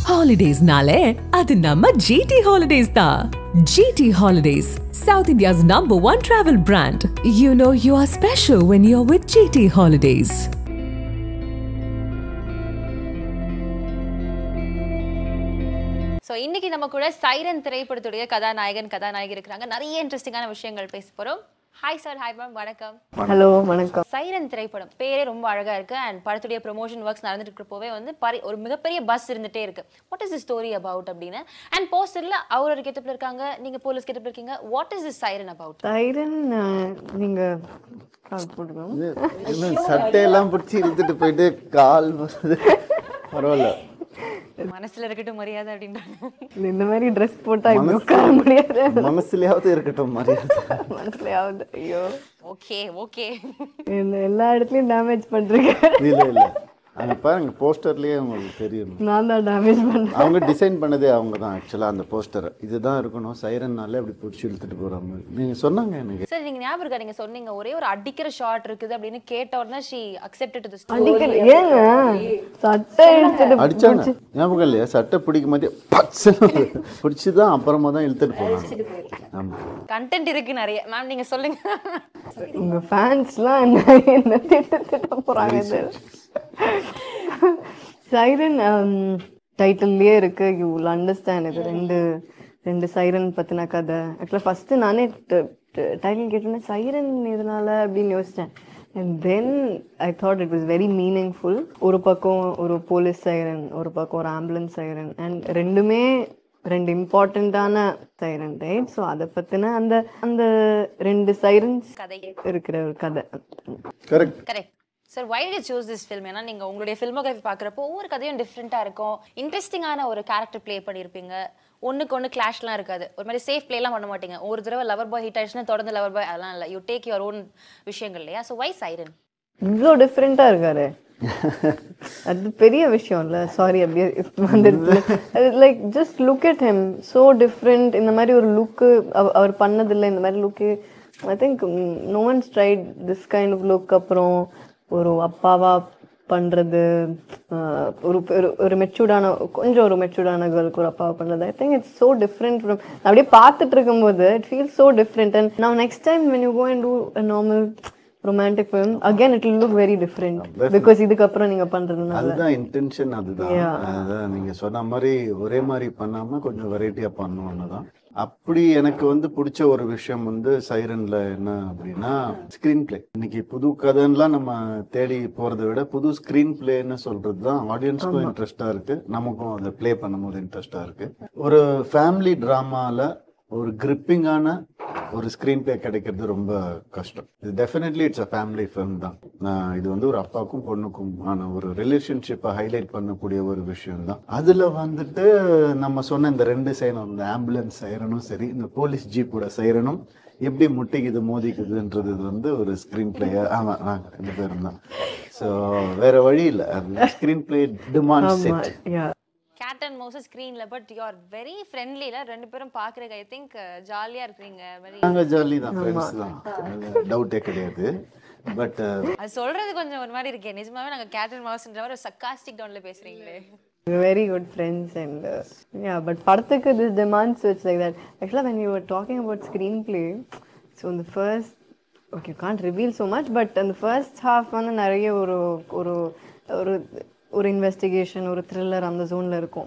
ஹாலிடேஸ்னாலே அது நம்ம ஜிடி ஹாலிடேஸ் தான் GT holidays South India's number one travel brand you know you are special when you are with GT holidays so இன்னைக்கு நம்ம கூட siren திரைப்படத்துடைய கதாநாயகன் கதாநாயகி இருக்கிறாங்க நிறைய இன்ட்ரெஸ்டிங்கான விஷயங்கள் பேச போறோம் ஹாய் சார் ஹாய் மேம் வணக்கம் ஹலோ வணக்கம் சைரன் திரைப்படம் பேரே ரொம்ப அழகா இருக்கு அண்ட் படத்துடைய ப்ரொமோஷன் ஒர்க்ஸ் நடந்துட்டு இருக்கிறப்போவே வந்து பரி- ஒரு மிகப்பெரிய பஸ் இருந்துட்டே இருக்கு what is the story about அப்படின்னு அண்ட் போஸ்டர்ல அவர் ஒரு கெட்டப்ல இருக்காங்க நீங்க போலீஸ் கெட்டப்ல இருக்கீங்க what is this Siren about Siren நீங்க கால் போட்டுக்கோங்க என்ன சட்டையெல்லாம் பிடிச்சி இழுத்துட்டு போயிட்டு கால் வருது பரவாயில்ல மனசுல இருக்கட்டும் மரியாதை அப்படின்றாங்க இந்த மாதிரி ட்ரெஸ் போட்டா இப்படி உட்கார முடியாது மனசுலயாவது இருக்கட்டும் மரியாதை மனசுலயாவது ஐயோ ஓகே ஓகே இந்த எல்லா இடத்துலயும் டேமேஜ் பண்றீங்க இல்ல இல்ல அங்க பாருங்க போஸ்டர்லயே உங்களுக்கு தெரியும் நான் தான் டேமேஜ் பண்றேன் அவங்க டிசைன் பண்ணதே அவங்க தான் ஆக்சுவலா அந்த போஸ்டர் இதுதான் இருக்கணும் சைரன்னாலே அப்படி பிடிச்சி இழுத்துட்டு போற மாதிரி நீங்க சொன்னாங்க எனக்கு சார் நீங்க ஞாபகம் இருக்கா நீங்க சொன்னீங்க ஒரே ஒரு அடிக்கிற ஷாட் இருக்குது அப்படின்னு கேட்ட உடனே ஷி அக்செப்டட் டு அடிக்கிற ஏங்க சட்டை எடுத்துட்டு அடிச்சாங்க ஞாபகம் இல்லையா சட்டை பிடிக்கும் போதே பிடிச்சி தான் அப்புறமா தான் இழுத்துட்டு போனாங்க ஆமா கண்டென்ட் இருக்கு நிறைய மேம் நீங்க சொல்லுங்க உங்க ஃபேன்ஸ்லாம் என்ன என்ன திட்ட திட்ட போறாங்க இது சைரன் டைட்டில்லையே இருக்கு யூ வில் அண்டர்ஸ்டாண்ட் இது ரெண்டு ரெண்டு சைரன் பத்தின கதை ஆக்சுவலாக ஃபர்ஸ்ட் நானே டைட்டில் கேட்டோன்னே சைரன் இதனால அப்படின்னு யோசிச்சேன் and then I thought it was very meaningful ஒரு பக்கம் ஒரு போலீஸ் சைரன் ஒரு பக்கம் ஒரு ஆம்புலன்ஸ் சைரன் அண்ட் ரெண்டுமே ரெண்டு இம்பார்ட்டண்ட்டான சைரன் ரைட் ஸோ அதை பற்றின அந்த அந்த ரெண்டு சைரன்ஸ் கதை இருக்கிற ஒரு கதை correct correct sir why to choose this film ஏன்னா நீங்க உங்களுடைய ஃபில்மோகிராஃபி பார்க்குறப்போ ஒவ்வொரு கதையும் டிஃப்ரெண்ட்டாக இருக்கும் இன்ட்ரெஸ்டிங்கான ஒரு கேரக்டர் ப்ளே பண்ணியிருப்பீங்க ஒண்ணுக்கு ஒன்று கிளாஷ்லாம் இருக்காது ஒரு மாதிரி சேஃப் ப்ளேலாம் பண்ண மாட்டீங்க ஒரு தடவை லவர் பாய் ஹிட் ஆயிடுச்சுன்னா தொடர்ந்து லவர் பாய் அதெல்லாம் இல்லை யூ டேக் யுவர் ஓன் விஷயங்கள் இல்லையா ஸோ வை சைரன் இவ்வளோ டிஃப்ரெண்ட்டாக இருக்காரு அது பெரிய விஷயம் இல்லை சாரி அப்படியே வந்துடுச்சு like just look at him so different இந்த மாதிரி ஒரு லுக்கு அவர் பண்ணதில்லை இந்த மாதிரி look I think no once tried this kind of look அப்புறம் ஒரு அப்பாவா பண்ணுறது ஒரு ஒரு- ஒரு மெச்சூர்டான கொஞ்சம் ஒரு மெச்சூர்டான கேர்ளுக்கு ஒரு அப்பாவை பண்ணுறது I think it's so different from அப்படியே பார்த்துட்டு இருக்கும்போது it feel so different and நான் next time when you go and do normal romantic film again it will look very different because இதுக்கப்புறம் நீங்க பண்றதுனால அதுதான் இன்டென்ஷன் அதுதான் அதான் நீங்க சொன்ன மாதிரி ஒரே மாதிரி பண்ணாம கொஞ்சம் வெரைட்டியா பண்ணணும்னு தான் அப்படி எனக்கு வந்து பிடிச்ச ஒரு விஷயம் வந்து சைரன்ல என்ன அப்படின்னா ஸ்கிரீன் பிளே இன்னைக்கு புது கதைலாம் நம்ம தேடி போறதை விட புது ஸ்கிரீன் பிளேன்னு சொல்றது தான் ஆடியன்ஸ்க்கும் இன்ட்ரெஸ்டா இருக்கு நமக்கும் அதை ப்ளே பண்ணும்போது இன்ட்ரெஸ்டா இருக்கு ஒரு ஃபேமிலி டிராமால ஒரு கிரிப்பிங்கான ஒரு ஸ்க்ரீன் பிளே கிடைக்கிறது ரொம்ப கஷ்டம் இது definitely it's a family film தான் நான் இது வந்து ஒரு அப்பாவுக்கும் பொண்ணுக்கும் ஆன ஒரு ரிலேஷன்ஷிப்பை ஹைலைட் பண்ணக்கூடிய ஒரு விஷயம் தான் அதில் வந்துட்டு நம்ம சொன்ன இந்த ரெண்டு சைரனும் இந்த ஆம்புலன்ஸ் சைரனும் சரி இந்த போலீஸ் ஜீப்போட சைரனும் எப்படி முட்டிக்குது மோதிக்குதுன்றது இது வந்து ஒரு ஸ்க்ரீன் பிளேயர் ஆமாம் நாங்கள் ரெண்டு பேரும் தான் ஸோ வேற வழி இல்லை அது screenplay demand set yeah cat and mouse ஸ்க்ரீனில் பட் யூ ஆர் வெரி ஃப்ரெண்ட்லியில் ரெண்டு பேரும் பார்க்குறக்கு ஐ திங்க் ஜாலியாக இருக்கிறீங்க மாதிரி நாங்கள் ஜாலி தான் ஃப்ரெண்ட்ஸ் தான் டவுட்டே கிடையாது பட் அது சொல்றது கொஞ்சம் ஒரு மாதிரி இருக்கே நிஜமாவே நாங்க கேட் அண்ட் மவுஸ்ன்ற மாதிரி ஒரு சக்காஸ்டிக் டவுன்ல பேசுறீங்களே very good friends and yeah but படத்துக்கு this demands it's like that ஆக்சுவலாக when you are talking about screenplay so இந்த first okay can't reveal so much but அந்த ஃபர்ஸ்ட் ஹாஃப் வந்து நிறைய ஒரு ஒரு ஒரு ஒரு இன்வெஸ்டிகேஷன் ஒரு த்ரில்லர் அந்த ஜோனில் இருக்கும்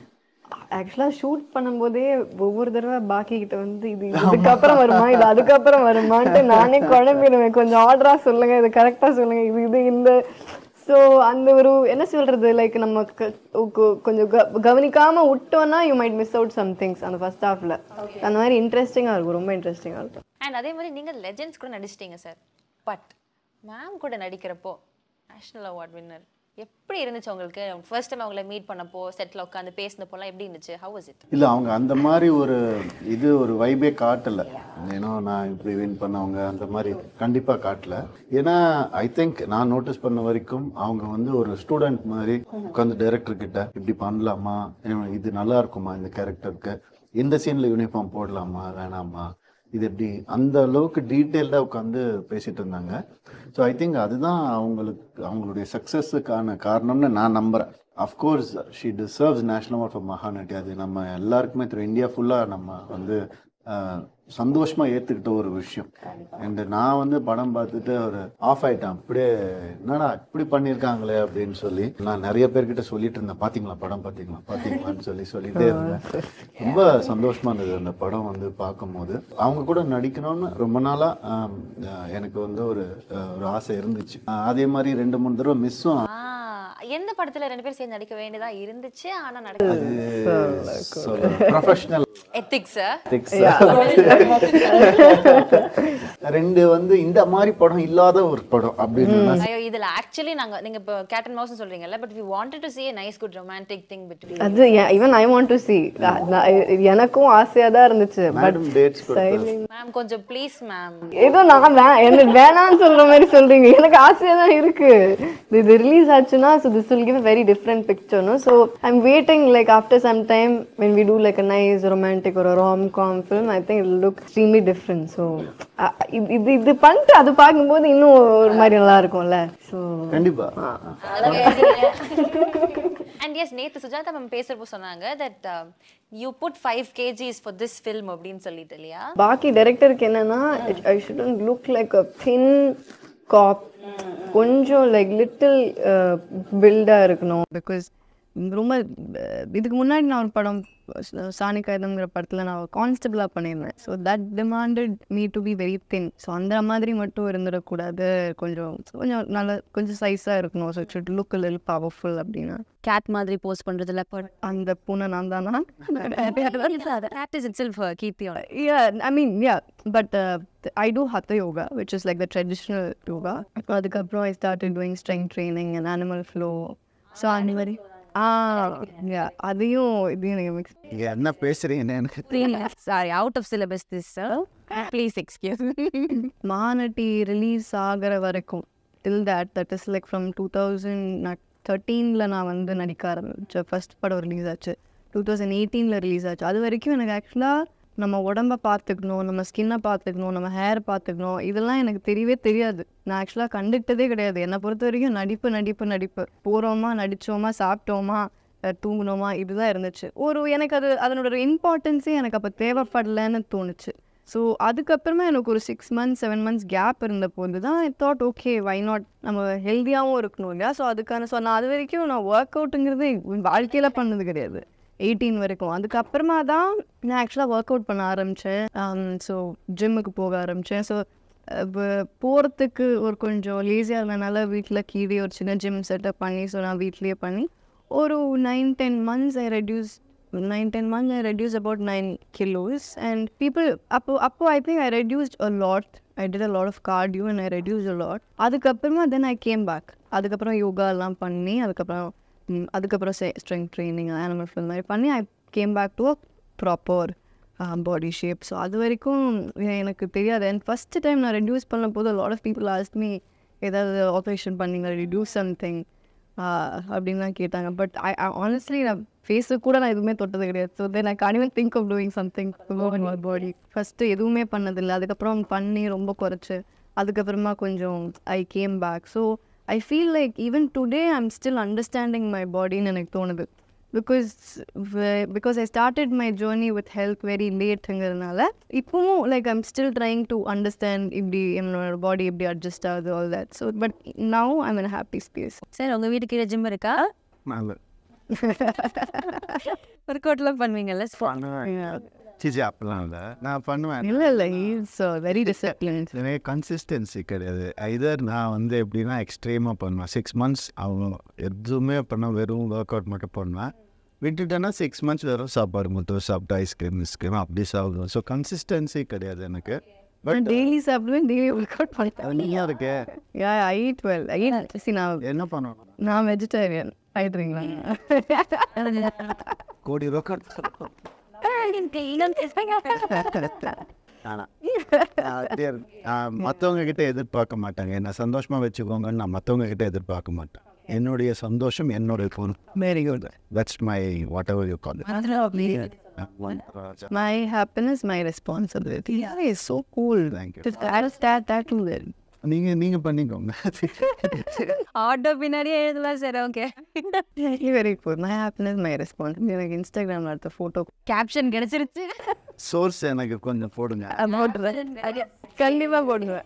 ஆக்சுவலாக ஷூட் பண்ணும்போதே ஒவ்வொரு தடவை பாக்கி கிட்ட வந்து இது இதுக்கப்புறம் வருமா இது அதுக்கப்புறம் வருமான்ட்டு நானே குழம்பிடுவேன் கொஞ்சம் ஆர்டராக சொல்லுங்க இது கரெக்டாக சொல்லுங்க இது இது இந்த ஸோ அந்த ஒரு என்ன சொல்றது லைக் நம்ம க- கொ- கொஞ்சம் க- கவனிக்காம விட்டோம்னா you might miss out some things அந்த ஃபர்ஸ்ட் ஹாஃப்ல அந்த மாதிரி இன்ட்ரெஸ்டிங்காக இருக்கும் ரொம்ப இன்ட்ரெஸ்டிங்காக இருக்கும் அண்ட் அதே மாதிரி நீங்க லெஜெண்ட்ஸ் கூட நடிச்சிட்டீங்க சார் பட் மேம் கூட நடிக்கிறப்போ நேஷனல் அவார்ட் வின்னர் எப்படி இருந்துச்சு உங்களுக்கு ஃபர்ஸ்ட் டைம் அவங்கள மீட் பண்ணப்போ செட்டில் உட்காந்து பேசினப்போலாம் எப்படி இருந்துச்சு ஹவ் வாஸ் இட் இல்ல அவங்க அந்த மாதிரி ஒரு இது ஒரு வைபே காட்டல ஏன்னா நான் இப்படி வின் பண்ணவங்க அந்த மாதிரி கண்டிப்பா காட்டல ஏன்னா ஐ திங்க் நான் நோட்டீஸ் பண்ண வரைக்கும் அவங்க வந்து ஒரு ஸ்டூடெண்ட் மாதிரி உட்காந்து டைரக்டர் கிட்ட இப்படி பண்ணலாமா ஏன் இது நல்லா இருக்குமா இந்த கேரக்டருக்கு இந்த சீன்ல யூனிஃபார்ம் போடலாமா வேணாமா இது எப்படி அந்த அளவுக்கு டீட்டெயில்டாக உட்காந்து பேசிட்டு இருந்தாங்க ஸோ ஐ திங்க் அதுதான் அவங்களுக்கு அவங்களுடைய சக்ஸஸுக்கான காரணம்னு நான் நம்புறேன் of course she deserves national award for Mahanati அது நம்ம எல்லாருக்குமே தெரியும் இந்தியா ஃபுல்லாக நம்ம வந்து ஆஹ், சந்தோஷமா ஏத்துக்கிட்ட ஒரு விஷயம் அண்ட் நான் வந்து படம் பார்த்துட்டு ஒரு ஆஃப் ஆயிட்டேன் அப்படியே என்னடா இப்படி பண்ணியிருக்காங்களே அப்படின்னு சொல்லி நான் நிறைய பேர்கிட்ட சொல்லிட்டு இருந்தேன் பாத்தீங்களா படம் பாத்தீங்களா பாத்தீங்களான்னு சொல்லி சொல்லிட்டே இருந்தேன் ரொம்ப சந்தோஷமா இருந்தது அந்த படம் வந்து பார்க்கும்போது அவங்க கூட நடிக்கணும்னு ரொம்ப நாளா ஆம், ஆஹ், எனக்கு வந்து ஒரு ஆஹ், ஒரு ஆசை இருந்துச்சு ஆஹ், அதே மாதிரி ரெண்டு மூணு தடவை மிஸ்ஸும் ஆ, எந்த படத்துல ரெண்டு பேரும் சேர்ந்து நடிக்க வேண்டியதா இருந்துச்சு ஆனா நடக்க ப்ரொஃபஷனல் எத்திக்ஸ் ரெண்டு வந்து இந்த மாதிரி படம் இல்லாத ஒரு படம் அப்படின்னு ஐயோ இதுல ஆக்சுவலி நாங்க நீங்க இப்போ கேட் அண்ட் மவுஸ் சொல்றீங்கல்ல but we wanted to see a nice good romantic thing between அது even I want to see எனக்கும் ஆசையா தான் இருந்துச்சு பட் மேடம் டேட்ஸ் கொடுத்தாரு மேம் கொஞ்சம் ப்ளீஸ் மேம் ஏதோ நான் வே எனக்கு வேணாம்னு சொல்ற மாதிரி சொல்றீங்க எனக்கு ஆசையா தான் இருக்கு இது ரிலீஸ் ஆச்சுன்னா so this will give very different picture no so I am waiting like after some time when we do like a nice romantic ஒரு rom com film I think it look extremely different so இது இது பண்ணிட்டு அது பார்க்கும்போது இன்னும் ஒரு மாதிரி நல்லா இருக்கும்ல ஸோ கண்டிப்பா அண்ட் எஸ் நேத்து சுஜாதா மேம் பேசுறப்போ சொன்னாங்க that you put five KGs for this film அப்படின்னு சொல்லிட்டு இல்லையா பாக்கி டைரக்டருக்கு என்னன்னா I shouldn't look like a thin cop கொஞ்சம் லைக் லிட்டில் பில்டாக இருக்கணும் பிகாஸ் ரொம்ப அஹ், இதுக்கு முன்னாடி நான் ஒரு படம் ச- சாணி காகிதம்ங்கிற படத்தில் நான் கான்ஸ்டபிளாக பண்ணியிருந்தேன் so that demanded me to be very thin so அந்த மாதிரி மட்டும் இருந்துடக்கூடாது கொஞ்சம் கொஞ்சம் நல்ல கொஞ்சம் சைஸாக இருக்கணும் so it look lil powerful அப்படின்னா கேட் மாதிரி போஸ்ட் பண்றதுல பட் அந்த பூனை நான் தானா கேட் இஸ் இட் செல்ஃப் கீர்த்தியோட yeah i mean yeah but uh, th- i do hatha yoga which is like the traditional yoga அதுக்கப்புறம் i started doing strength training and animal flow so அந்த மாதிரி ஆ yeah அதையும் இதையும் நீங்கள் mix நீங்க என்ன பேசுறீங்கன்னு எனக்கு sorry out of syllabus this please excuse Mahanati release ஆகிற வரைக்கும் till that that is like from two thousand தேர்ட்டீனில் நான் வந்து நடிக்க ஆரம்பிச்சேன் ஃபர்ஸ்ட் படம் ரிலீஸ் ஆச்சு டூ தௌசண்ட் எயிட்டீனில் ரிலீஸ் ஆச்சு அது வரைக்கும் எனக்கு ஆக்சுவலாக நம்ம உடம்ப பார்த்துக்கணும் நம்ம ஸ்கின்னை பார்த்துக்கணும் நம்ம ஹேர் பார்த்துக்கணும் இதெல்லாம் எனக்கு தெரியவே தெரியாது நான் ஆக்சுவலாக கண்டுக்கிட்டதே கிடையாது என்னை பொறுத்த வரைக்கும் நடிப்பு நடிப்பு நடிப்பு போகிறோமா நடித்தோமா சாப்பிட்டோமா அஹ் தூங்குனோமா இதுதான் இருந்துச்சு ஒரு எனக்கு அது அதனோட இம்பார்ட்டன்ஸே எனக்கு அப்போ தேவைப்படலைன்னு தோணுச்சு ஸோ அதுக்கப்புறமா எனக்கு ஒரு six months seven months gap இருந்த போது தான் I thought okay why not நம்ம ஹெல்த்தியாகவும் இருக்கணும் இல்லையா ஸோ அதுக்கான ஸோ நான் அது வரைக்கும் நான் ஒர்க் அவுட்டுங்கிறது வாழ்க்கையில் பண்ணது கிடையாது எயிட்டீன் வரைக்கும் அதுக்கப்புறமா தான் நான் ஆக்சுவலாக ஒர்க் அவுட் பண்ண ஆரம்பித்தேன் ஸோ ஜிம்முக்கு போக ஆரம்பித்தேன் ஸோ போகிறதுக்கு ஒரு கொஞ்சம் லேசியாக இருந்தனால வீட்டில் கீழே ஒரு சின்ன ஜிம் செட்டப் பண்ணி ஸோ நான் வீட்லேயே பண்ணி ஒரு nine ten months I reduce nine ten months I reduce about nine kilos and people அப்போ அப்போ I think I reduced a lot I did a lot of cardio and I reduce a lot அதுக்கப்புறமா then ஐ came back அதுக்கப்புறம் யோகா எல்லாம் பண்ணி அதுக்கப்புறம் ம், அதுக்கப்புறம் strength training animal ஃபில் மாதிரி பண்ணி I came back to a proper body shape so அது வரைக்கும் எ- எனக்கு தெரியாது அண்ட் ஃபஸ்ட்டு டைம் நான் ரெடியூஸ் பண்ண போது lot of people asked me ஏதாவது ஆப்ரேஷன் பண்ணீங்க ரெடியூஸ் சம்திங் அப்படின்னு தான் கேட்டாங்க பட் ஐ ஆனஸ்ட்லி நான் ஃபேஸுக்கு கூட நான் எதுவுமே தொட்டது கிடையாது so then I can even think of doing something body first எதுவுமே பண்ணதில்லை அதுக்கப்புறம் பண்ணி ரொம்ப குறைச்சு அதுக்கப்புறமா கொஞ்சம் I came back so I feel like even today I'm still understanding my பாடின்னு எனக்கு தோணுது because because I started my journey with health very லேட்டுங்கிறதுனால இப்போவும் like I'm still trying to understand இப்படி என்னோட பாடி எப்படி அட்ஜஸ்ட் ஆகுது all that so but now I'm in happy space sir உங்க வீட்டு கீழே ஜிம் இருக்கா நல்ல ஒர்க் அவுட்லாம் பண்ணுவீங்கல்ல பண்ணுவேன் சிச்சி அப்பெல்லாம் இல்லை நான் பண்ணுவேன் இல்லை இல்லை இட்ஸ் வெரி டிசிப்ளின்ஸ் எனக்கு கன்சிஸ்டன்சி கிடையாது ஐதர் நான் வந்து எப்படின்னா எக்ஸ்ட்ரீமாக பண்ணுவேன் சிக்ஸ் மந்த்ஸ் அவங்க எதுவுமே பண்ண வெறும் ஒர்க் அவுட் மட்டும் பண்ணுவேன் விட்டுட்டேன்னா சிக்ஸ் மந்த்ஸ் வெறும் சாப்பாடு மட்டும் சாப்பிட்டு ஐஸ்கிரீம் ஐஸ்கிரீம் அப்படி சாப்பிடுவேன் ஸோ கன்சிஸ்டன்சி கிடையாது எனக்கு பட் டெய்லி சாப்பிடுவேன் டெய்லி ஒர்க் அவுட் பண்ணுவேன் நீயாக இருக்கே யா ஐ eat well ஐ eat see நான் என்ன பண்ணணும் நான் வெஜிடேரியன் ஆயிடுறீங்களா கோடி ரூபா மற்றவங்க கிட்ட எதிர்பார்க்க மாட்டாங்க என்ன சந்தோஷமா வச்சுக்கோங்கன்னு நான் மற்றவங்க கிட்ட எதிர்பார்க்க மாட்டேன் என்னுடைய சந்தோஷம் என்னுடைய பொருள் very good that's my whatever you call my happiness my responsibility yeah it's so cool Thank you. Just add that that to it நீங்க நீங்க பண்ணிக்கோங்க ஆட்டோ பின்னாடியே எழுதலாம் சரி okay very good my happiness my response எனக்கு இன்ஸ்டாகிராமில் எடுத்த photo caption கிடைச்சிருச்சு சோர்ஸ் எனக்கு கொஞ்சம் போடுங்க கண்டிப்பாக போடுவேன்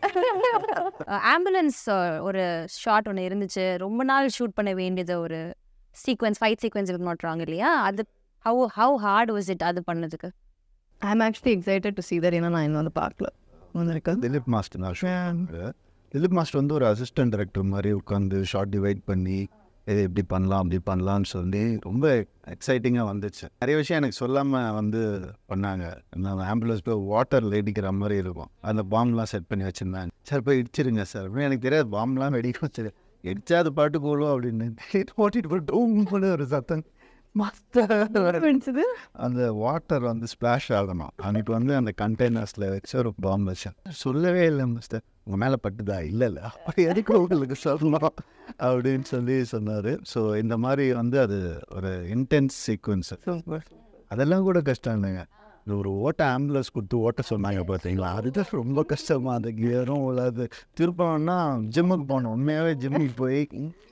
ஆம்புலன்ஸ் ஒரு ஷாட் ஒன்று இருந்துச்சு ரொம்ப நாள் ஷூட் பண்ண வேண்டியது ஒரு சீக்வன்ஸ் ஃபைட் சீக்வன்ஸ் இருக்கு மாட்டுறாங்க இல்லையா அது how how hard was it அது பண்ணதுக்கு I am actually excited to see that ஏன்னா நான் இன்னும் வந்து பார்க்கல வந்திருக்கு திலீப் மாஸ்டர் நான் shoot பண்ணது. திலீப் மாஸ்டர் வந்து ஒரு அசிஸ்டன்ட் டைரக்டர் மாதிரி உட்காந்து ஷார்ட் டிவைட் பண்ணி இது இப்படி பண்ணலாம் அப்படி பண்ணலாம்னு சொல்லி ரொம்ப எக்ஸைட்டிங்காக வந்துச்சு நிறைய விஷயம் எனக்கு சொல்லாமல் வந்து பண்ணாங்க நான் ஆம்புலன்ஸ் போய் வாட்டர் வெடிக்கிற மாதிரி இருக்கும் அந்த பாம்லாம் செட் பண்ணி வச்சுருந்தாங்க சார் போய் இடிச்சிருங்க சார் அப்படின்னு எனக்கு தெரியாது பாம்லாம் வெடிக்கும் சரி இடிச்சா அது பாட்டு போலும் அப்படின்னு ஓட்டிட்டு போய் டூம் பண்ணி ஒரு சத்தம் மாஸ்டர் இருந்துச்சு அந்த வாட்டர் வந்து ஸ்ப்ளாஷ் ஆகணும் அன்னைக்கு வந்து அந்த கண்டெய்னர்ஸில் வச்சு ஒரு பாம்பு வச்சேன் சொல்லவே இல்லை மிஸ்டர் உங்கள் மேலே பட்டுதா இல்லை இல்லை அப்படி எதுக்கு உங்களுக்கு சொல்லணும் அப்படின்னு சொல்லி சொன்னார் ஸோ இந்த மாதிரி வந்து அது ஒரு இன்டென்ஸ் சீக்வன்ஸ் சூப்பர் அதெல்லாம் கூட கஷ்டம் இல்லைங்க இந்த ஒரு ஓட்ட ஆம்புலன்ஸ் கொடுத்து ஓட்ட சொன்னாங்க பார்த்தீங்களா அதுதான் ரொம்ப கஷ்டமா அது கியரும் உள்ளது திருப்பம்னா ஜிம்முக்கு போகணும் உண்மையாகவே ஜிம்முக்கு போய்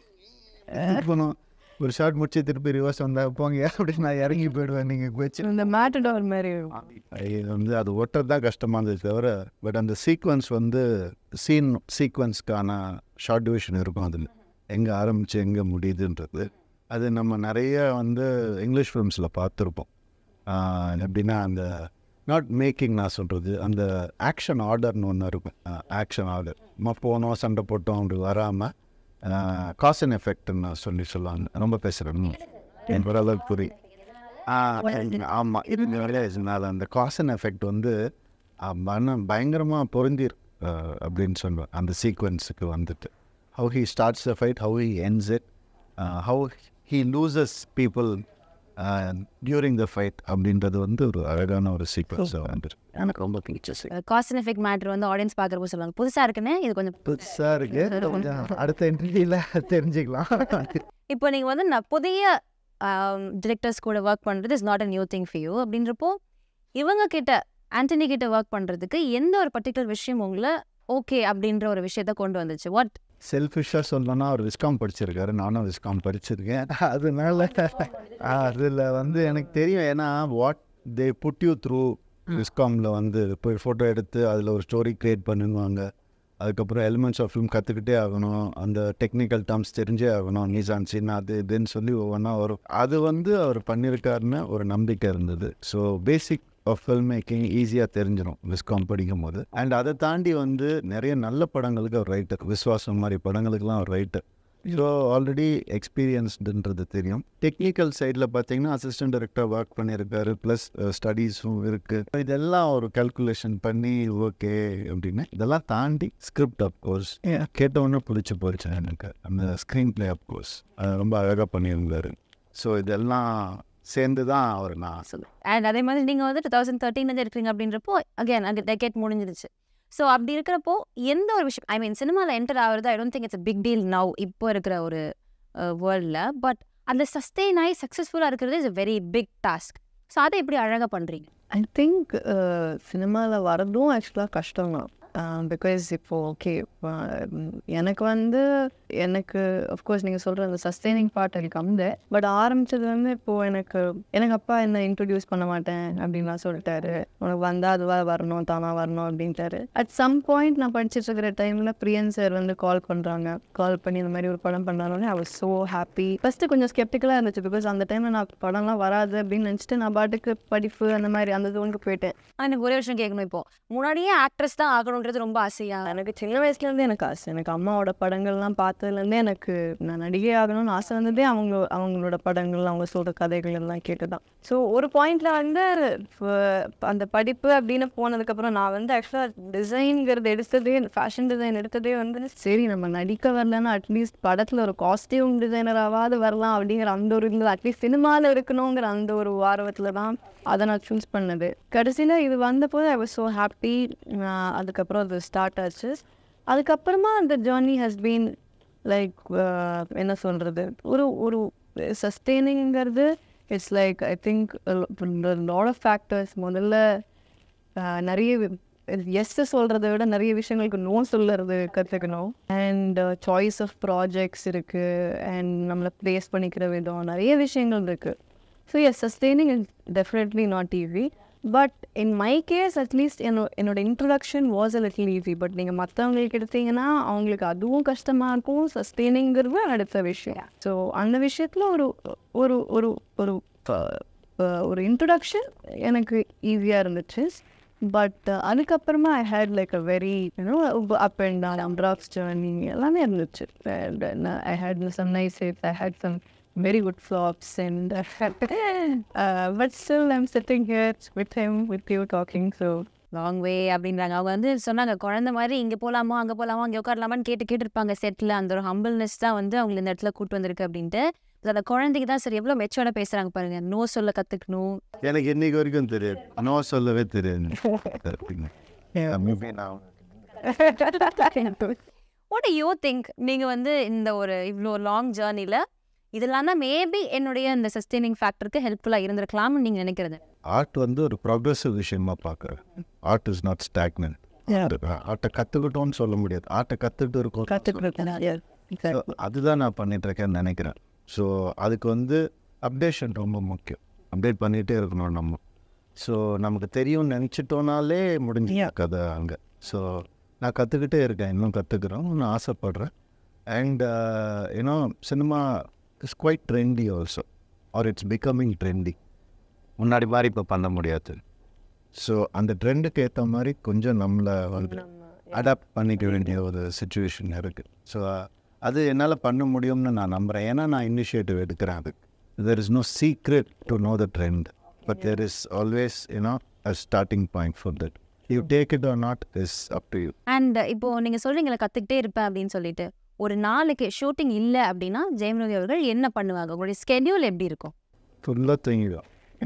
போகணும் ஒரு ஷார்ட் முடிச்சு திருப்பி ரிவர்ஸ் வந்தா போங்க அப்படின்னு நான் இறங்கி போயிடுவேன் நீங்கள் வச்சு இந்த மேட்டடோர் மாதிரி இது வந்து அது ஒட்டுறது தான் கஷ்டமாக இருந்தது தவிர பட் அந்த சீக்வன்ஸ் வந்து சீன் சீக்வன்ஸ்க்கான ஷார்ட் டிவிஷன் இருக்கும் அதில் எங்கே ஆரம்பித்து எங்கே முடியுதுன்றது அது நம்ம நிறைய வந்து இங்கிலீஷ் ஃபிலிம்ஸில் பார்த்துருப்போம் ஆஹ் எப்படின்னா அந்த நாட் மேக்கிங் நான் சொல்கிறது அந்த ஆக்ஷன் ஆர்டர்னு ஒன்று இருக்கும் ஆக்ஷன் ஆர்டர் நம்ம போனோம் சண்டை போட்டோம் அப்படி வராமல் காஸ் அண்ட் எஃபெக்ட்னு சொல்லி சொல்லுவாங்க ரொம்ப பேசுகிறேன் எனக்கு ஓரளவுக்கு புரியும் ஆமாம் இதனால அந்த காசன் எஃபெக்ட் வந்து ஆ, மன பயங்கரமாக பொருந்திர் அப்படின்னு சொல்லுவேன் அந்த சீக்வன்ஸுக்கு வந்துட்டு how he starts the fight how he ends it how he loses people during the fight அப்படின்றது வந்து ஒரு அழகான ஒரு சீக்வன்ஸ் வந்துட்டு எனக்கு ரொம்ப பிடிச்ச காஸ்ட் அண்ட் எஃபெக்ட் மேட்ரு வந்து ஆடியன்ஸ் பார்க்குறப்போ சொல்லுவாங்க புதுசாக இருக்குன்னு இது கொஞ்சம் புதுசாக இருக்கு கொஞ்சம் அடுத்த இன்டர்வியூவில் தெரிஞ்சுக்கலாம் இப்போ நீங்கள் வந்து நான் புதிய டிரெக்டர்ஸ் கூட ஒர்க் பண்ணுறது is not a new thing few அப்படின்றப்போ இவங்க கிட்ட ஆண்டனி கிட்ட ஒர்க் பண்ணுறதுக்கு எந்த ஒரு பர்டிகுலர் விஷயம் உங்களை ஓகே அப்படின்ற ஒரு விஷயத்த கொண்டு வந்துச்சு வாட் செல்ஃபிஷாக சொல்லணும்னா அவர் விஸ்காம் படிச்சிருக்காரு நானும் விஸ்காம் படிச்சிருக்கேன் அதனால அதில் வந்து எனக்கு தெரியும் ஏன்னா what they put you through விஸ்காமில் வந்து போய் ஃபோட்டோ எடுத்து அதில் ஒரு ஸ்டோரி க்ரியேட் பண்ணுவாங்க அதுக்கப்புறம் எலிமெண்ட்ஸ் ஆஃப் ஃபிலிம் கற்றுக்கிட்டே ஆகணும் அந்த டெக்னிக்கல் டேர்ம்ஸ் தெரிஞ்சே ஆகணும் நீசான் சீன் அது இதுன்னு சொல்லி ஒவ்வொன்றா வரும் அது வந்து அவர் பண்ணியிருக்காருன்னு ஒரு நம்பிக்கை இருந்தது so basic of film making ஈஸியாக தெரிஞ்சிடும் விஸ்காம் படிக்கும் போது அண்ட் அதை தாண்டி வந்து நிறைய நல்ல படங்களுக்கு அவர் ரைட்டர் விஸ்வாசம் மாதிரி படங்களுக்கெல்லாம் அவர் ரைட்டர் ஸோ ஆல்ரெடி எக்ஸ்பீரியன்ஸ்டுன்றது தெரியும் டெக்னிக்கல் சைடில் பார்த்தீங்கன்னா அசிஸ்டன்ட் டைரக்டர் ஒர்க் பண்ணியிருக்காரு ப்ளஸ் ஸ்டடீஸும் இருக்குது இதெல்லாம் ஒரு கல்குலேஷன் பண்ணி ஓகே அப்படின்னு இதெல்லாம் தாண்டி ஸ்கிரிப்ட் அப்கோர்ஸ் கேட்டவொன்னே பிடிச்சி போச்சு எனக்கு அந்த ஸ்க்ரீன் பிளே அப்கோர்ஸ் ரொம்ப அழகாக பண்ணியிருந்தாரு ஸோ இதெல்லாம் சேர்ந்து தான் அவர் நான் சொல்லுவேன் அண்ட் அதே மாதிரி நீங்கள் வந்து டூ தௌசண்ட் தேர்ட்டீன்லேருந்து இருக்கிறீங்க அப்படின்றப்போ அகைன் அங்கே டெக்கெட் முடிஞ்சிருச்சு ஸோ அப்படி இருக்கிறப்போ எந்த ஒரு விஷயம் ஐ மீன் சினிமாவில் என்டர் ஆகிறது I don't think it's big deal now இப்போ இருக்கிற ஒரு வேர்ல்டில் பட் அந்த சஸ்டெயின் ஆகி சக்ஸஸ்ஃபுல்லாக இருக்கிறது is a very big task so அதை எப்படி அழகாக பண்ணுறீங்க ஐ திங்க் சினிமாவில் வரதும் ஆக்சுவலாக கஷ்டம் தான் பிகாஸ் இப்போ ஓகே எனக்கு வந்து எனக்கு அஃப்கோர்ஸ் நீங்கள் சொல்கிற அந்த சஸ்டெய்னிங் பார்ட் எனக்கு கம்த பட் ஆரம்பிச்சது வந்து இப்போது எனக்கு எனக்கு அப்பா என்ன இன்ட்ரடியூஸ் பண்ண மாட்டேன் அப்படின்லாம் சொல்லிட்டாரு உனக்கு வந்தால் அதுவாக வரணும் தானாக வரணும் அப்படின்ட்டாரு அட் சம் பாயிண்ட் நான் படிச்சிட்டு இருக்கிற டைமில் பிரியன் சார் வந்து கால் பண்ணுறாங்க கால் பண்ணி இந்த மாதிரி ஒரு படம் பண்ணாலே I was so happy first கொஞ்சம் ஸ்கெப்டிக்கலாக இருந்துச்சு பிகாஸ் அந்த டைமில் நான் படம்லாம் வராது அப்படின்னு நினச்சிட்டு நான் பாட்டுக்கு படிப்பு அந்த மாதிரி அந்த தோணுக்கு போயிட்டேன் ஆனா, எனக்கு ஒரே விஷயம் கேட்கணும் இப்போ முன்னாடியே ஆக்ட்ரஸ் தான் ஆகணுன்றது ரொம்ப ஆசையா எனக்கு சின்ன வயசுலேருந்தே எனக்கு ஆசை எனக்கு அம்மாவோட படங்கள்லாம் பார்த்ததுலேருந்தே எனக்கு நான் நடிகை ஆகணும்னு ஆசை வந்ததே அவங்க அவங்களோட படங்கள் அவங்க சொல்கிற கதைகள் எல்லாம் கேட்டு தான் ஸோ ஒரு பாயிண்டில் வந்து ஃப- அந்த படிப்பு அப்படின்னு போனதுக்கப்புறம் நான் வந்து ஆக்சுவலாக டிசைன்ங்கிறது எடுத்ததே ஃபேஷன் டிசைன் எடுத்ததே வந்து சரி நம்ம நடிக்க வரலன்னா அட்லீஸ்ட் படத்தில் ஒரு காஸ்டியூம் டிசைனராவது வரலாம் அப்படிங்கிற அந்த ஒரு இருந்தது அட்லீஸ்ட் சினிமாவில் இருக்கணுங்கிற அந்த ஒரு ஆர்வத்தில் தான் அதை நான் சூஸ் பண்ணது கடைசியில் இது வந்தபோது ஐ வாஸ் ஸோ ஹாப்பி அதுக்கப்புறம் அது ஸ்டார்ட் ஆச்சு அதுக்கப்புறமா அந்த ஜேர்னி ஹஸ் பீன் லைக் என்ன சொல்கிறது ஒரு ஒரு சஸ்டெய்னிங்கிறது it's like I think lot of factors முதல்ல ஆஹ், நிறைய எஸ் சொல்கிறத விட நிறைய விஷயங்களுக்கு நோ சொல்லுறது கற்றுக்கணும் அண்ட் சாய்ஸ் ஆஃப் ப்ராஜெக்ட்ஸ் இருக்குது அண்ட் நம்மளை ப்ளேஸ் பண்ணிக்கிற விதம் நிறைய விஷயங்கள் இருக்குது so yes sustaining is definitely not easy but in my case at least என்னோ என்னோட introduction was a little easy but நீங்கள் மற்றவங்களுக்கு எடுத்தீங்கன்னா அவங்களுக்கு அதுவும் கஷ்டமாக இருக்கும் சஸ்டெய்னிங்கிறது அடுத்த விஷயம் ஸோ அந்த விஷயத்தில் ஒரு ஒரு ஒரு ஒரு ப- ப- ஒரு இன்ட்ரடக்ஷன் எனக்கு ஈஸியாக இருந்துச்சு பட் அதுக்கப்புறமா I had like a very you know up and down அம்ராக்ஸ் ஜேர்னி எல்லாமே இருந்துச்சு I had some nice I had some very good flops and uh, but still I'm sitting here with him with you talking so long way அப்படின்றாங்க அவங்க வந்து சொன்னாங்க குழந்தை மாதிரி இங்கே போகலாமா அங்கே போகலாமா அங்கே உட்காரலாமான்னு கேட்டு கேட்டிருப்பாங்க செட்டில் அந்த ஒரு ஹம்பிள்னஸ் தான் வந்து அவங்களை இந்த இடத்துல கூட்டு வந்திருக்கு அப்படின்ட்டு So, அந்த குழந்தைக்கு தான் சரி எவ்வளோ மெச்சோட பேசுகிறாங்க பாருங்க நோ சொல்ல கற்றுக்கணும் எனக்கு இன்னைக்கு வரைக்கும் தெரியாது நோ சொல்லவே தெரியாது Maybe நான் வாட் யூ திங்க் நீங்கள் வந்து இந்த ஒரு இவ்வளோ லாங் ஜேர்னியில் இதெல்லாம் தான் மேபி என்னுடைய இந்த சஸ்டெய்னிங் ஃபேக்டருக்கு ஹெல்ப்ஃபுல்லாக இருந்திருக்கலாம்னு நீங்கள் நினைக்கிறது ஆர்ட் வந்து ஒரு ப்ராக்ரெசிவ் விஷயமா பார்க்குறேன் ஆர்ட் இஸ் நாட் ஸ்டாக்னன்ட் ஆர்ட்டை கற்றுக்கிட்டோன்னு சொல்ல முடியாது ஆர்ட்டை கற்றுக்கிட்டு இருக்கோம் So, அதுதான் நான் பண்ணிட்டு இருக்கேன்னு நினைக்கிறேன் ஸோ அதுக்கு வந்து அப்டேஷன் ரொம்ப முக்கியம் அப்டேட் பண்ணிகிட்டே இருக்கணும் நம்ம ஸோ நமக்கு தெரியும்னு நினச்சிட்டோனாலே முடிஞ்சு கதை அங்கே ஸோ நான் கற்றுக்கிட்டே இருக்கேன் இன்னும் கற்றுக்குறோம் நான் ஆசைப்பட்றேன் and you know cinema is quite trendy also or it's becoming trendy முன்னாடி மாதிரி இப்போ பண்ண முடியாது ஸோ அந்த ட்ரெண்டுக்கு ஏற்ற மாதிரி கொஞ்சம் நம்மளை வந்து அடாப்ட் பண்ணிக்க வேண்டிய ஒரு சுச்சுவேஷன் இருக்குது ஸோ அது என்னால் பண்ண முடியும்னு நான் நம்புகிறேன் ஏன்னா நான் இனிஷியேட்டிவ் எடுக்கிறேன் அதுக்கு there is no secret to know the trend but there is always you know a starting point for that you take it or not is up to you and இப்போ நீங்கள் சொல்கிறீங்களே கற்றுக்கிட்டே இருப்பேன் அப்படின்னு சொல்லிட்டு ஒரு நாளைக்கு ஷூட்டிங் இல்லை அப்படின்னா ஜெயமரவி அவர்கள் என்ன பண்ணுவாங்க உங்களுடைய ஸ்கெடியூல் எப்படி இருக்கும் ஃபுல்லாக தூங்கிடும்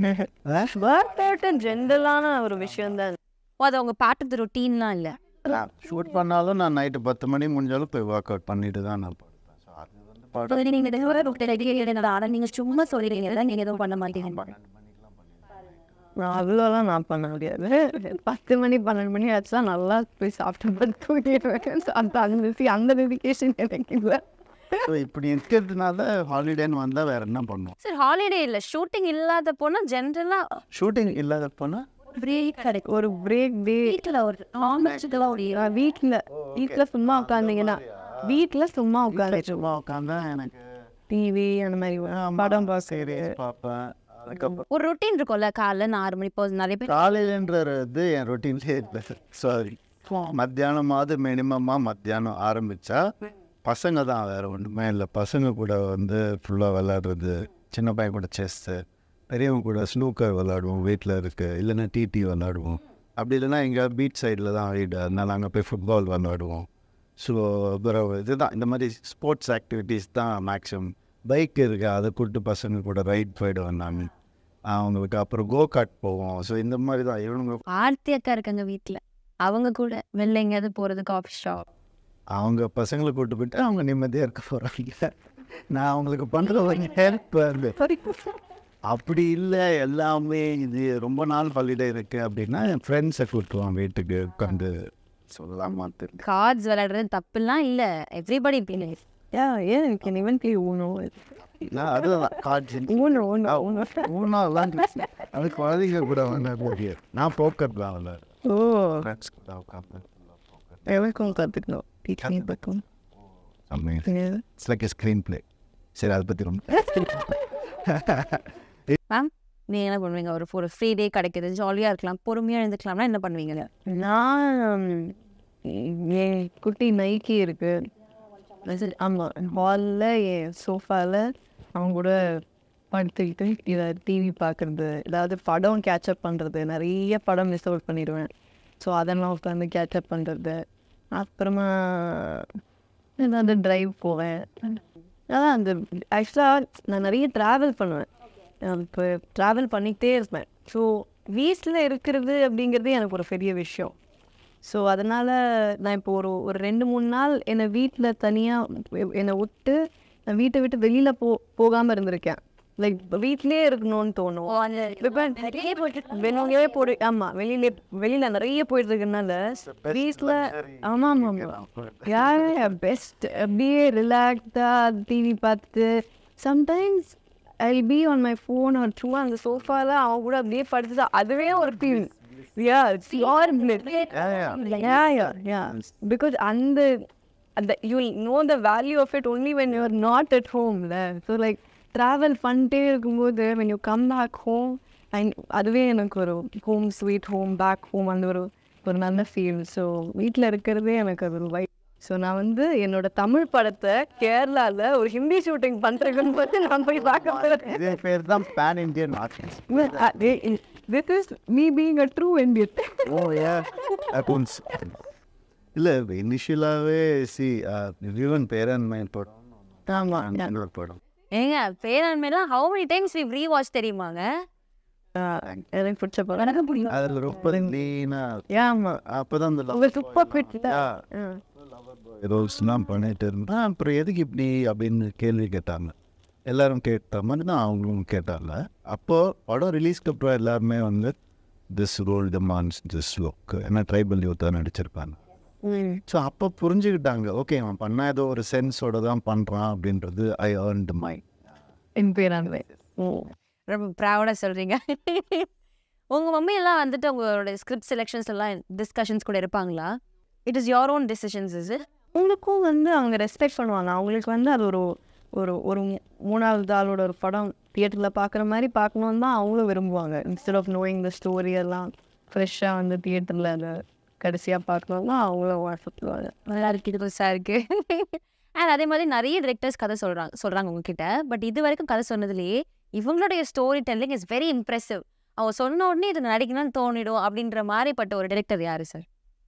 பட் ஜென்ரலான ஒரு விஷயம் தான் ஓ அது அவங்க பாட்டுறது ரொட்டீன்லாம் இல்லை ஷூட் பண்ணாலும் நான் நைட்டு பத்து மணி முடிஞ்சாலும் போய் ஒர்க் அவுட் பண்ணிட்டு தான் நான் படுப்பேன் ஸோ அது வந்து படம் நீங்கள் சும்மா சொல்லிடுறீங்க நீங்கள் எதுவும் பண்ண மாட்டீங்க நான் அவ்வளோலாம் நான் பண்ண முடியாது பத்து மணி பன்னெண்டு மணி ஆச்சுன்னா நல்லா போய் சாப்பிட்டு பார்த்து தூங்கிடுவேன் So, அந்த அந்த சி- அந்த டெடிக்கேஷன் எனக்கு இல்லை ஸோ இப்படி இருக்கிறதுனால ஹாலிடேன்னு வந்தால் வேறு என்ன பண்ணுவோம் சார் ஹாலிடே இல்லை ஷூட்டிங் இல்லாத போனால் ஜென்ரலாக ஷூட்டிங் இல்லாத போனால் பிரேக் கிடைக்கும் ஒரு பிரேக் டே வீட்டில் வீட்டில் சும்மா உட்காந்தீங்கன்னா வீட்டில் சும்மா உட்காந்து சும்மா உட்காந்தா எனக்கு டிவி அந்த மாதிரி படம் பார்க்க சீரியஸ் பார்ப்பேன் அதுக்கப்புறம் ஒரு ரொட்டீன் இருக்கும்ல காலைல நான் ஆறு மணி போகுது நிறைய பேர் காலையிலன்றது என் ரொட்டீன்லேயே இல்லை சாரி மத்தியானமாவது மினிமமாக மத்தியானம் ஆரம்பித்தா பசங்க தான் வேறு ஒன்றுமே இல்லை பசங்க கூட வந்து ஃபுல்லாக விளாடுறது சின்ன பையன் கூட செஸ்ஸு பெரியவங்க கூட ஸ்னூக்கர் விளாடுவோம் வீட்டில் இருக்கு இல்லைன்னா டிடி விளாடுவோம் அப்படி இல்லைன்னா எங்கள் பீச் சைடில் தான் வீடு அதனால அங்கே போய் ஃபுட்பால் விளாடுவோம் ஸோ அப்புறம் இதுதான் இந்த மாதிரி ஸ்போர்ட்ஸ் ஆக்டிவிட்டீஸ் தான் மேக்ஸிமம் பைக் இருக்கு அதை கூப்பிட்டு பசங்க கூட ரைட் போயிடுவேன் நான் அவங்களுக்கு அப்புறம் கோ கார்ட் போவோம் ஸோ இந்த மாதிரி தான் இவனுங்க ஆர்த்தி அக்கா இருக்காங்க வீட்டில் அவங்க கூட வெளில எங்கேயாவது போகிறது காஃபி ஷாப் அவங்க பசங்களை கூட்டு போயிட்டு அவங்க நிம்மதியாக இருக்க போகிறாங்க நான் அவங்களுக்கு பண்ணுற ஒரு ஹெல்ப் அப்படி இல்லை எல்லாமே இது ரொம்ப நாள் ஹாலிடே இருக்கு அப்படின்னா என் ஃப்ரெண்ட்ஸை கூட்டுவான் வீட்டுக்கு உட்காந்து சொல்லலாமா தெரியல கார்ட்ஸ் விளையாடுறது தப்புலாம் இல்லை everybody play Yeah, yeah, you can even play Uno. நான் அதுதான் கார்ட்ஸ் Uno, Uno, Uno. ஊனாலாம் அது குழந்தைங்க கூட விளையாட நான் போக்கர் தான் விளையாடுறேன் Oh, ஃப்ரெண்ட்ஸ் கூட உட்காந்து எனக்கும் கற்றுக்கணும் டீச்சிங் பக்கம் Yeah. It's like a screenplay சரி அதை பற்றி ரொம்ப மேம் நீங்கள் என்ன பண்ணுவீங்க ஒரு ஒரு ஃப்ரீ டே கிடைக்குது ஜாலியாக இருக்கலாம் பொறுமையாக எழுந்துக்கலாம்னா என்ன பண்ணுவீங்க நான் ம், என் குட்டி நைக்கி இருக்கு ஆமாம் ஹாலில் என் சோஃபாவில் அவங்க கூட படுத்துக்கிட்டு இதை டிவி பார்க்குறது ஏதாவது படம் கேட்சப் பண்ணுறது நிறைய படம் மிஸ் அவுட் பண்ணிடுவேன் ஸோ அதெல்லாம் உட்காந்து கேட்சப் பண்ணுறது அப்புறமா ஏதாவது ட்ரைவ் போவேன் அதான் அந்த ஆக்சுவலாக நான் நிறைய ட்ராவல் பண்ணுவேன் இப்போ ட்ராவல் பண்ணிக்கிட்டே இருப்பேன் ஸோ வீட்டில் இருக்கிறது அப்படிங்கிறது எனக்கு ஒரு பெரிய விஷயம் ஸோ அதனால் நான் இப்போ ஒரு ஒரு ரெண்டு மூணு நாள் என்னை வீட்டில் தனியாக என்னை விட்டு நான் வீட்டை விட்டு வெளியில் போ போகாமல் இருந்திருக்கேன் லைக் வீட்லயே இருக்கணும்னு தோணும் வெளியே போய் ஆமா வெளியில வெளியில நிறைய போயிட்டு இருக்கனால வீட்ல ஆமா ஆமா ஆமா யாரு பெஸ்ட் அப்படியே ரிலாக்ஸா டிவி பார்த்து sometimes I be on my phone ஒரு சும்மா அந்த சோஃபால அவன் கூட அப்படியே படுத்துட்டு அதுவே ஒரு feel yeah it's your yeah yeah yeah because அந்த அந்த you know the value of it only when you're not at ஹோம்ல ஸோ லைக் ட்ராவல் பண்ணிட்டே இருக்கும்போது when you come back home and அதுவே எனக்கு ஒரு home sweet home back home அந்த ஒரு ஒரு நல்ல ஃபீல் ஸோ வீட்டில் இருக்கிறதே எனக்கு அது ஒரு வை ஸோ நான் வந்து என்னோட தமிழ் படத்தை கேரளாவில் ஒரு ஹிந்தி ஷூட்டிங் பண்ணுறதுன்னு பார்த்து நான் போய் பார்க்க போகிறேன் இதே பேர் தான் pan Indian artist this is me being a true Indian. ஓ ஏ அக்கௌண்ட்ஸ் இல்லை இனிஷியலாகவே சி ரிவன் பேரன்மை படம் ஆமா என்னோட படம் ஏங்க பேராண்மைலாம் how many times we rewatch தெரியுமாங்க எனக்கு பிடிச்ச படம் எனக்கு பிடிக்கும் அதில் ரொம்ப லீனாக ஆமா அப்போ தான் உங்க சூப்பர் குவிட் ரோல்ஸ்லாம் பண்ணிட்டு இருந்தேன் அப்புறம் எதுக்கு இப்படி அப்படின்னு கேள்வி கேட்டாங்க எல்லாரும் கேட்ட மாதிரி தான் அவங்களும் கேட்டாங்க அப்போது படம் ரிலீஸ்க்கு அப்புறம் எல்லாருமே வந்து this role the man's this look ஏன்னா ட்ரைபல் யூத்தாக நடிச்சிருப்பாங்க ஸோ அப்போ புரிஞ்சுக்கிட்டாங்க ஓகே அவன் பண்ண ஏதோ ஒரு சென்ஸோட தான் பண்ணுறான் அப்படின்றது ஐ ஏர்ன்ட் மை என் பேராண்மை ரொம்ப ப்ரௌடாக சொல்கிறீங்க உங்கள் மம்மி எல்லாம் வந்துட்டு உங்களோட ஸ்கிரிப்ட் செலெக்ஷன்ஸ் எல்லாம் டிஸ்கஷன்ஸ் கூட இருப்பாங்களா it is your own decisions is உங்களுக்கும் வந்து அவங்க ரெஸ்பெக்ட் பண்ணுவாங்க அவங்களுக்கு வந்து அது ஒரு ஒரு ஒரு மூ- மூணாவது ஆளோட ஒரு படம் தியேட்டரில் பார்க்குற மாதிரி பார்க்கணுன்னு தான் அவங்களும் விரும்புவாங்க instead of knowing the story எல்லாம் ஃப்ரெஷ்ஷாக வந்து தியேட்டரில் அதை கடைசியாக பார்க்கணும் தான் அவங்களும் வாட்ஸ்அப்பில் நல்லா இருக்கு புதுசாக இருக்கு அண்ட் அதே மாதிரி நிறைய டிரெக்டர்ஸ் கதை சொல்கிறாங்க சொல்கிறாங்க உங்ககிட்ட பட் இது வரைக்கும் கதை சொன்னதுலேயே இவங்களுடைய story telling is very impressive அவங்க சொன்ன உடனே இது நடிக்கணும்னு தோணிடும் அப்படின்ற மாதிரிப்பட்ட ஒரு டிரெக்டர் யாரு சார்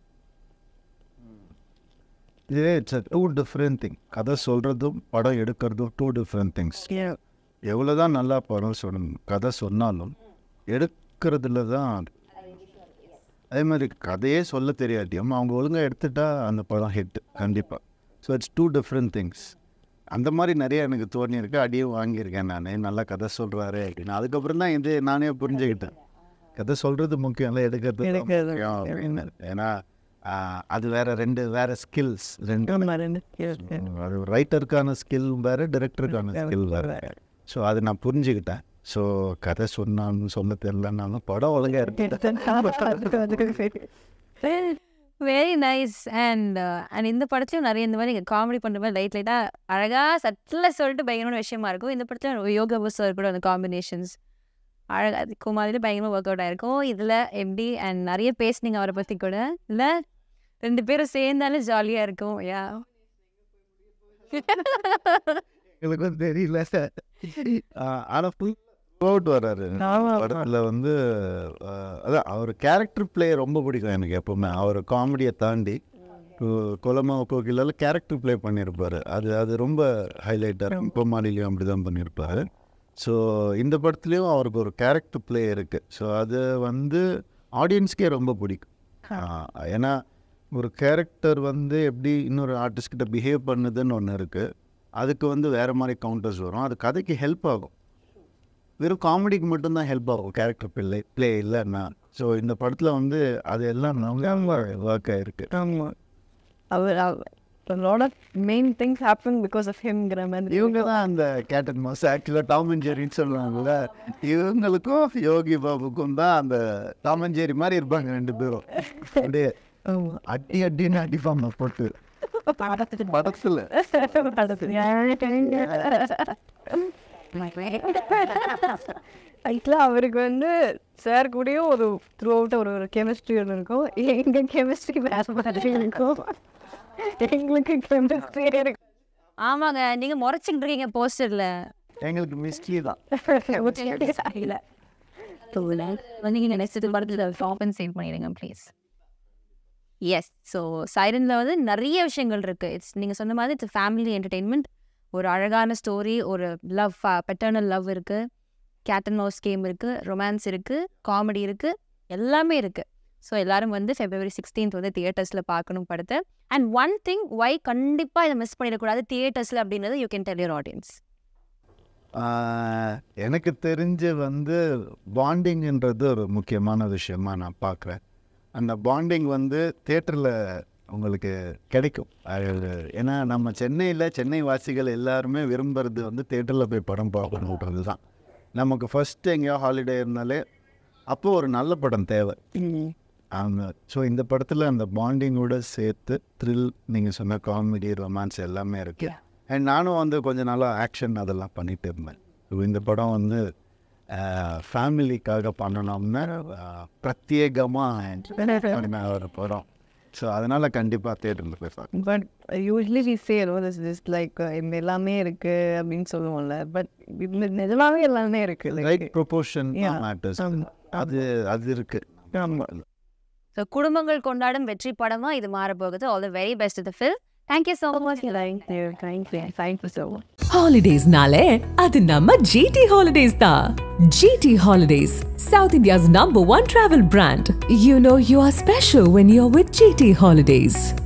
இதே இட்ஸ் டூ டிஃப்ரெண்ட் திங் கதை சொல்கிறதும் படம் எடுக்கிறதும் டூ டிஃப்ரெண்ட் திங்ஸ் எவ்வளோ தான் நல்லா படம் சொல்லணும் கதை சொன்னாலும் எடுக்கிறதுல தான் அது. அதே மாதிரி கதையே சொல்ல தெரியாட்டியும் அவங்க ஒழுங்காக எடுத்துட்டா அந்த படம் ஹிட் கண்டிப்பாக so it's two different things அந்த மாதிரி நிறைய எனக்கு தோணியிருக்கு அடியும் வாங்கியிருக்கேன் நான் நல்லா கதை சொல்கிறாரு அப்படின்னு அதுக்கப்புறம் தான் இது நானே புரிஞ்சுக்கிட்டேன் கதை சொல்கிறது முக்கியம் இல்லை எடுக்கிறது தான் எடுக்கிறது முக்கியம் அப்படின்னு ஏன்னா ஆஹ், அது வேற ரெண்டு வேற ஸ்கில்ஸ் ரெண்டு அது ரைட்டருக்கான ஸ்கில் வேறு டிரெக்டருக்கான ஸ்கில் வேறு ஸோ அதை நான் புரிஞ்சுக்கிட்டேன் ஸோ கதை சொன்னாலும் சொல்ல தெரியலனாலும் படம் ஒழுங்காக இருக்கு வெரி நைஸ் அண்ட் அண்ட் இந்த படத்துலையும் நிறைய இந்த மாதிரி காமெடி பண்ணுற மாதிரி லைட் லைட்டாக அழகாக சட்டில் சொல்லிட்டு பயங்கரமான விஷயமா இருக்கும் இந்த படத்தில் யோகா பஸ் கூட அந்த காம்பினேஷன்ஸ் அழகா குமாரியில் பயங்கரமாக ஒர்க் அவுட் ஆயிருக்கும் இதில் எப்படி அண்ட் நிறைய பேசுனீங்க அவரை பற்றி கூட இல்லை ரெண்டு பேரும் சேர்ந்தாலே ஜாலியாக இருக்கும் யா எங்களுக்கும் தெரியல ஆனால் ஃபுல் அவுட் வர்றாரு படத்தில் வந்து ஆஹ், அதான் அவர் கேரக்டர் ப்ளே ரொம்ப பிடிக்கும் எனக்கு எப்பவுமே அவர் காமெடியை தாண்டி கொலமா கோகிலால கேரக்டர் ப்ளே பண்ணியிருப்பாரு அது அது ரொம்ப ஹைலைட்டாக இருக்கும் இப்போ மாலிலையும் அப்படி தான் பண்ணியிருப்பாரு ஸோ இந்த படத்துலேயும் அவருக்கு ஒரு கேரக்டர் ப்ளே இருக்குது ஸோ அது வந்து ஆடியன்ஸ்க்கே ரொம்ப பிடிக்கும் ஆஹ், ஏன்னா ஒரு கேரக்டர் வந்து எப்படி இன்னொரு ஆர்டிஸ்ட் கிட்ட பிஹேவ் பண்ணுதுன்னு ஒன்று இருக்குது அதுக்கு வந்து வேறு மாதிரி கவுண்டர்ஸ் வரும் அது கதைக்கு ஹெல்ப் ஆகும் வெறும் காமெடிக்கு மட்டும்தான் ஹெல்ப் ஆகும் கேரக்டர் பிள்ளை ப்ளே இல்லைன்னா ஸோ இந்த படத்தில் வந்து அது எல்லாம் நல்லா ஒர்க் ஆயிருக்கு ஆமா அவர் a lot of main things happen because of himங்கிற மாதிரி இவங்க தான் அந்த கேட்டன் மாஸ் ஆக்சுவலாக டாம் அண்ட் ஜெரின்னு சொல்லுவாங்கல்ல இவங்களுக்கும் யோகி பாபுக்கும் தான் அந்த டாம் அண்ட் ஜெரி மாதிரி இருப்பாங்க ரெண்டு பேரும் அப்படியே ஆமா அடி அடின்னு அடிப்பாங்க போட்டு படத்தில் ஆக்சுவலாக அவருக்கு வந்து சார் கூடயும் ஒரு த்ரூ அவுட் ஒரு ஒரு கெமிஸ்ட்ரி ஒன்று இருக்கும் எங்க கெமிஸ்ட்ரி வேற மாதிரி இருக்கும் எங்களுக்கு கெமிஸ்ட்ரி இருக்கும் ஆமாங்க நீங்கள் முறைச்சிட்டு இருக்கீங்க போஸ்டரில் எங்களுக்கு மிஸ்ட்ரி தான் சரியில்லை நீங்கள் நெக்ஸ்ட் படத்தில் காம்பன்சேட் பண்ணிடுங்க ப்ளீஸ் எஸ் ஸோ சைரனில் வந்து நிறைய விஷயங்கள் இருக்குது இட்ஸ் நீங்கள் சொன்ன மாதிரி இட்ஸ் ஃபேமிலி என்டர்டெயின்மெண்ட் ஒரு அழகான ஸ்டோரி ஒரு லவ் பெட்டர்னல் லவ் இருக்குது கேட் அண்ட் மவுஸ் கேம் இருக்குது ரொமான்ஸ் இருக்குது காமெடி இருக்குது எல்லாமே இருக்குது ஸோ எல்லாரும் வந்து ஃபெப்ரவரி சிக்ஸ்டீன்த் வந்து தியேட்டர்ஸில் பார்க்கணும் படத்தை அண்ட் ஒன் திங் ஒய் கண்டிப்பாக இதை மிஸ் பண்ணிடக்கூடாது தியேட்டர்ஸில் அப்படின்றது you can tell your audience ah, எனக்கு தெரிஞ்சு வந்து பாண்டிங்ன்றது ஒரு முக்கியமான விஷயமா நான் பார்க்குறேன் அந்த பாண்டிங் வந்து தேட்டரில் உங்களுக்கு கிடைக்கும் அது ஏன்னா நம்ம சென்னையில் சென்னை வாசிகள் எல்லாருமே விரும்புறது வந்து தேட்டரில் போய் படம் பார்க்கணுன்றது தான் நமக்கு ஃபஸ்ட்டு எங்கேயோ ஹாலிடே இருந்தாலே அப்போ ஒரு நல்ல படம் தேவை அவங்க ஸோ இந்த படத்தில் அந்த பாண்டிங்கோட சேர்த்து த்ரில் நீங்கள் சொன்ன காமெடி ரொமான்ஸ் எல்லாமே இருக்கு அண்ட் நானும் வந்து கொஞ்ச நாளாக ஆக்ஷன் அதெல்லாம் பண்ணிட்டு இருந்தேன் So இந்த படம் வந்து ஃபேமிலிக்காக பண்ணணும்னா பிரத்யேகமாக ஒரு படம் ஸோ அதனால் கண்டிப்பாக தேட்டரில் போய் பார்க்கணும் but usually we say no this is like இந்த எல்லாமே இருக்கு அப்படின்னு சொல்லுவோம்ல பட் நிஜமாவே எல்லாமே இருக்கு ரைட் ப்ரொபோர்ஷன் Yeah. மேட்டர்ஸ் அது அது இருக்கு ஸோ குடும்பங்கள் கொண்டாடும் வெற்றி படமா இது மாறப்போகுது all the very best the film thank you so much thank you thank you thank you so much Holidays-nale, அது நம்ம GT Holidays தான். GT Holidays, South India's number one travel brand. You know you are special when you're with GT Holidays.